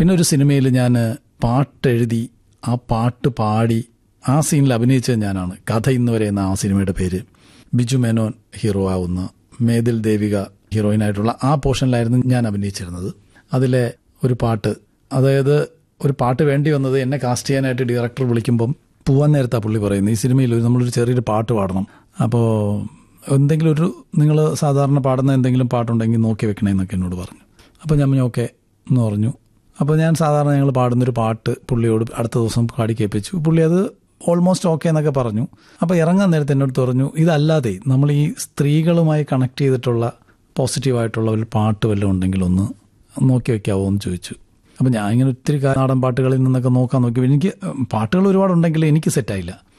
പിന്നെ ഒരു സിനിമയിൽ ഞാൻ പാട്ടെഴുതി ആ പാട്ട് പാടി ആ സീനിൽ അഭിനയിച്ചത് ഞാനാണ് കഥ ഇന്ന് വരെ എന്ന ആ സിനിമയുടെ പേര് ബിജു മേനോൻ ഹീറോ ആവുന്ന മേതിൽ ദേവിക ഹീറോയിനായിട്ടുള്ള ആ പോർഷനിലായിരുന്നു ഞാൻ അഭിനയിച്ചിരുന്നത് അതിലെ ഒരു പാട്ട് അതായത് ഒരു പാട്ട് വേണ്ടി വന്നത് എന്നെ കാസ്റ്റ് ചെയ്യാനായിട്ട് ഡയറക്ടർ വിളിക്കുമ്പം പോവാൻ നേരത്താ പുള്ളി പറയുന്നത് ഈ സിനിമയിൽ ഒരു- നമ്മളൊരു ചെറിയൊരു പാട്ട് പാടണം അപ്പോൾ എന്തെങ്കിലും ഒരു നിങ്ങൾ സാധാരണ പാടുന്ന എന്തെങ്കിലും പാട്ടുണ്ടെങ്കിൽ നോക്കി വെക്കണേ എന്നൊക്കെ എന്നോട് പറഞ്ഞു അപ്പോൾ ഞാൻ പറഞ്ഞു ഓക്കെ എന്ന് പറഞ്ഞു അപ്പോൾ ഞാൻ സാധാരണ ഞങ്ങൾ പാടുന്നൊരു പാട്ട് പുള്ളിയോട് അടുത്ത ദിവസം പാടി കേൾപ്പിച്ചു പുള്ളി അത് ഓൾമോസ്റ്റ് ഓക്കെ എന്നൊക്കെ പറഞ്ഞു അപ്പോൾ ഇറങ്ങാൻ നേരത്തെ എന്നോട് പറഞ്ഞു ഇതല്ലാതെ നമ്മൾ ഈ സ്ത്രീകളുമായി കണക്ട് ചെയ്തിട്ടുള്ള പോസിറ്റീവായിട്ടുള്ള ഒരു പാട്ട് വല്ലതും ഉണ്ടെങ്കിൽ ഒന്ന് നോക്കി വെക്കാവോ എന്ന് ചോദിച്ചു അപ്പോൾ ഞാൻ ഇങ്ങനെ ഒത്തിരി കാ- നാടൻ പാട്ടുകളിൽ നിന്നൊക്കെ നോക്കാൻ നോക്കി എനിക്ക് പാട്ടുകൾ ഒരുപാടുണ്ടെങ്കിൽ എനിക്ക് സെറ്റായില്ല